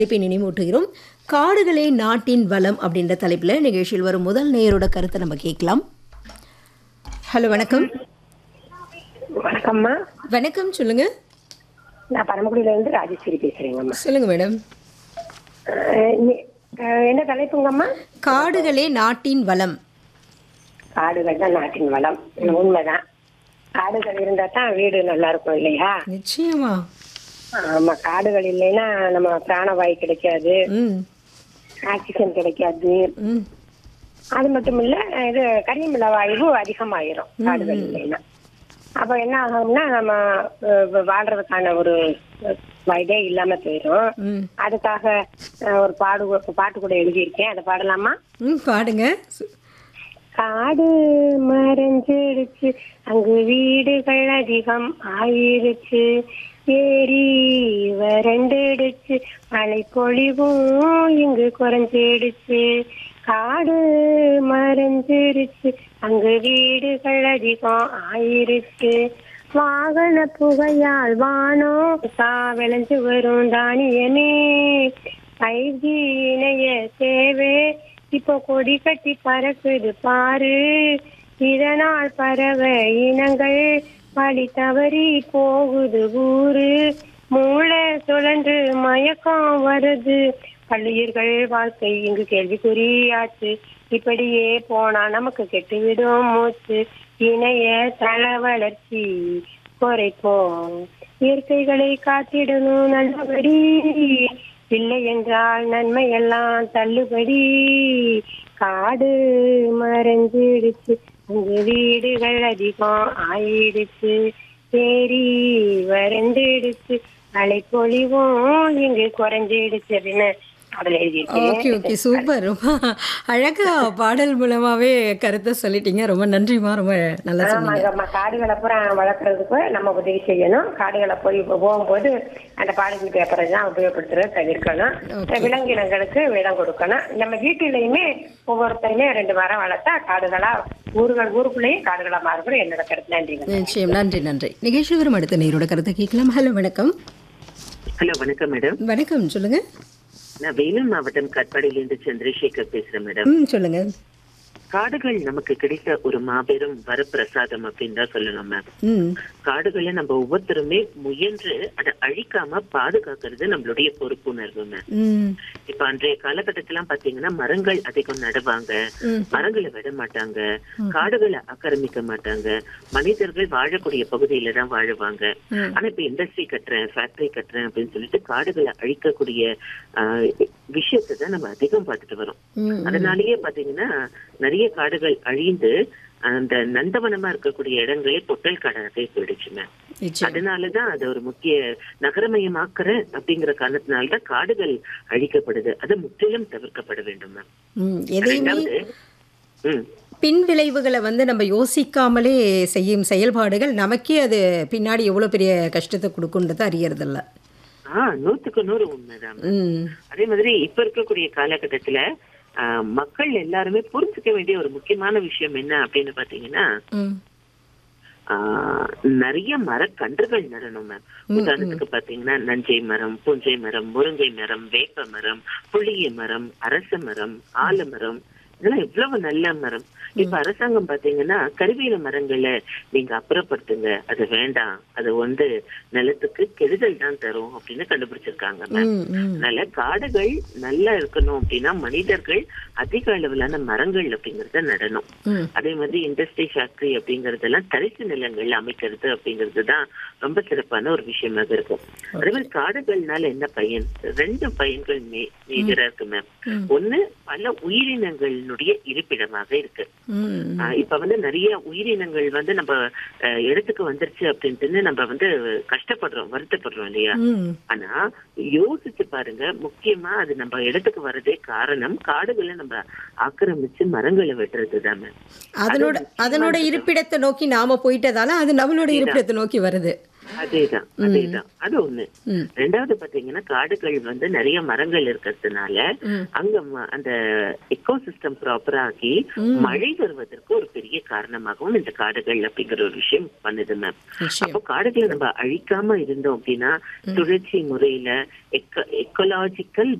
தலைப்பை நினைவூட்டுகிறோம் காடுகளே நாட்டின் வளம் அப்படின்ற தலைப்பில் நிகழ்ச்சியில் வரும் முதல் நேயரோட கருத்தை நம்ம கேட்கலாம் ஹலோ வணக்கம் வணக்கம்மா வணக்கம் சொல்லுங்க நான் பரமக்குடியில இருந்து ராஜேஸ்வரி பேசுறேங்கம்மா சொல்லுங்க மேடம் அஹ் இன்னி- அஹ் என்ன தலைப்புங்கம்மா காடுகளே நாட்டின் வளம் காடுகள் தான் நாட்டின் வளம் இது உண்மைதான் காடுகள் இருந்தா தான் வீடு நல்லா இருக்கும் இல்லையா நிச்சயமா ஆமா காடுகள் இல்லைன்னா நம்ம பிராணவாயு கிடைக்காது ம் ஆக்சிஜன் கிடைக்காது ம் அது மட்டும் இல்ல இது கரிமில வாயு அதிகமாயிரும் காடுகள் இல்லைன்னா அப்ப என்ன ஆகும்னா நம்ம அஹ், வாழ்றதுக்கான ஒரு இதே இல்லாம போயிடும் ம் அதுக்காக அஹ், ஒரு பாடு பாட்டு கூட எழுதியிருக்கேன் அதை பாடலாமா ம் பாடுங்க சு- காடு மறைஞ்சிடுச்சு அங்கு வீடுகள் அதிகம் ஆயிருச்சு ஏரி வறண்டுடுச்சு மழை பொழிவும் இங்கு குறைஞ்சிடுச்சு காடு மறைஞ்சிருச்சு அங்கு வீடுகள் அதிகம் ஆயிருச்சு வாகன புகையால் வானம் தா விளைஞ்சு வரும் தானியமே ஐஜி இணைய தேவை இப்போ கொடி கட்டி பறக்குது பாரு இதனால் பறவை இனங்கள் வழி தவறி போகுது ஊரு மூளை சுழன்று மயக்கம் வருது பள்ளியர்கள் வாழ்க்கை இங்கு கேள்விக்குறியாச்சு இப்படியே போனா நமக்கு கெட்டுவிடும் மூச்சு இணைய தள வளர்ச்சி குறைப்போம் இயற்கைகளை காத்திடணும் நல்லபடி இல்லை என்றால் நன்மை எல்லாம் தள்ளுபடி காடு மறைஞ்சிடுச்சு அங்கு வீடுகள் அதிகம் ஆயிடுச்சு ஏரி வறண்டுடுச்சு மழை பொழிவும் இங்கு குறைஞ்சிடுச்சு அப்படின்னு அதில் எழுதியிருக்கேன் ஓகே ஓகே சூப்பர் ரொம்ப அழகா பாடல் மூலமாவே கருத்தை சொல்லிட்டீங்க ரொம்ப நன்றிமா ரொம்ப நல்லா சொன்னீங்க ஆமாங்கம்மா காடுகளை பூரா வளர்க்கறதுக்கு நம்ம உதவி செய்யணும் காடுகளை போய் போகும்போது அந்த பாலித்தீன் பேப்பரை தான் உபயோகப்படுத்துறத தவிர்க்கணும் விலங்கினங்களுக்கு இடம் கொடுக்கணும் நம்ம வீட்டிலையுமே ஒவ்வொருத்தருமே ரெண்டு மரம் வளர்த்தா காடுகளா ஊர்கள் ஊருக்குள்ளேயும் காடுகளா மாறுபடும் என்னோட கருத்து நன்றிங்க நிச்சயம் நன்றி நன்றி நிகழ்ச்சி வரும் அடுத்த நேரோட கருத்தை கேட்கலாம் ஹலோ வணக்கம் ஹலோ வணக்கம் மேடம் வணக்கம் சொல்லுங்க நான் வேலூர் மாவட்டம் கட்பாடியிலிருந்து சந்திரசேகர் பேசுறேன் மேடம் ம் சொல்லுங்க காடுகள் நமக்கு கிடைத்த ஒரு மாபெரும் வரப்பிரசாதம் அப்படின்னு தான் சொல்லணும் மேம் ம் காடுகளை நம்ம ஒவ்வொருத்தருமே முயன்று அதை அழிக்காம பாதுகாக்கிறது நம்மளுடைய பொறுப்புணர்வு மேம் ம் இப்ப அன்றைய காலகட்டத்திலாம் பாத்தீங்கன்னா மரங்கள் அதிகம் நடுவாங்க ம். மரங்களை விட மாட்டாங்க காடுகளை ஆக்கிரமிக்க மாட்டாங்க மனிதர்கள் வாழக்கூடிய பகுதியில தான் வாழுவாங்க ம். ஆனா இப்ப இண்டஸ்ட்ரி கட்டுறேன் ஃபேக்டரி கட்டுறேன் அப்படின்னு சொல்லிட்டு காடுகளை அழிக்கக்கூடிய ஆஹ், விஷயத்தை தான் நம்ம அதிகம் பார்த்துட்டு வரோம் ம் அதனாலயே பாத்தீங்கன்னா நிறைய காடுகள் அழிந்து அந்த நந்தவனமா இருக்கக்கூடிய இடங்களே பொட்டல் காடாகவே போயிடுச்சுங்க நிச்சயம் அதனாலதான் அது ஒரு முக்கிய நகரமயமாக்குறேன் அப்படிங்கிற காரணத்தினாலதான் காடுகள் அழிக்கப்படுது அது முற்றிலும் தவிர்க்கப்பட வேண்டும் மேம் ம் எதையுமே ரெண்டாவது ம் பின் விளைவுகளை வந்து நம்ம யோசிக்காமலே செய்யும் செயல்பாடுகள் நமக்கே அது பின்னாடி எவ்வளோ பெரிய கஷ்டத்தை கொடுக்குன்றதை அறியறதில்ல ஆ நூத்துக்கு நூறு உண்மைதான் ma'am. ம் அதே மாதிரி இப்ப இருக்கக்கூடிய காலகட்டத்துல ஆ, மக்கள் எல்லாருமே புரிஞ்சுக்க வேண்டிய ஒரு முக்கியமான விஷயம் என்ன அப்படின்னு பாத்தீங்கன்னா ம் ஆ, நிறைய மரக்கன்றுகள் நடணும் மேம் உதாரணத்துக்கு பாத்தீங்கன்னா நஞ்சை மரம் பூஞ்சை மரம் முருங்கை மரம் வேப்ப மரம் புளிய மரம் அரச மரம் ஆலமரம் இதெல்லாம் எவ்வளவு நல்ல மரம் இப்ப அரசாங்கம் பாத்தீங்கன்னா கருவேல மரங்களை நீங்க அப்புறப்படுத்துங்க அது வேண்டாம் அது வந்து நிலத்துக்கு கெடுதல் தான் தரும் அப்படின்னு கண்டுபிடிச்சிருக்காங்க மேம் ம் ம் அதனால காடுகள் நல்லா இருக்கணும் அப்படின்னா மனிதர்கள் அதிக அளவிலான மரங்கள் அப்படிங்கறத நடணும் ம் அதே மாதிரி இண்டஸ்ட்ரி ஃபேக்டரி அப்படிங்கறதெல்லாம் தரிசு நிலங்கள் அமைக்கிறது அப்படிங்கிறது தான் ரொம்ப சிறப்பான ஒரு விஷயமாக இருக்கும் அதே மாதிரி காடுகள்னால என்ன பயன் ரெண்டு பயன்கள் மேஜரா இருக்கு மேம் ம். ஒண்ணு பல உயிரினங்களினுடைய இருப்பிடமாக இருக்கு ம் ஆஹ் இப்ப வந்து நிறைய உயிரினங்கள் வந்து நம்ம ஆஹ் இடத்துக்கு வந்துருச்சு அப்படின்ட்டு நம்ம வந்து கஷ்டப்படுறோம் வருத்தப்படுறோம் இல்லையா ம் ஆனா யோசிச்சு பாருங்க முக்கியமா அது நம்ம இடத்துக்கு வர்றதே காரணம் காடுகளை நம்ம ஆக்கிரமிச்சு மரங்களை வெட்டுறது தான் அதனோட அதனோட இருப்பிடத்தை நோக்கி நாம போயிட்டதால அது நம்மளோட இருப்பிடத்தை நோக்கி வருது அதேதான் அதேதான் அது ஒண்ணு ம். ரெண்டாவது பாத்தீங்கன்னா காடுகள் வந்து நிறைய மரங்கள் இருக்கிறதுனால ம். அங்க ம- அந்த எக்கோ சிஸ்டம் ப்ராப்பரா ஆகி மழை வருவதற்கு ஒரு பெரிய காரணமாகவும் இந்த காடுகள் அப்படிங்கிற ஒரு விஷயம் பண்ணுது மேம் நிச்சயம் அப்போ காடுகளை நம்ம அழிக்காம இருந்தோம் அப்படின்னா சுழற்சி முறையில எக்கலாஜிக்கல்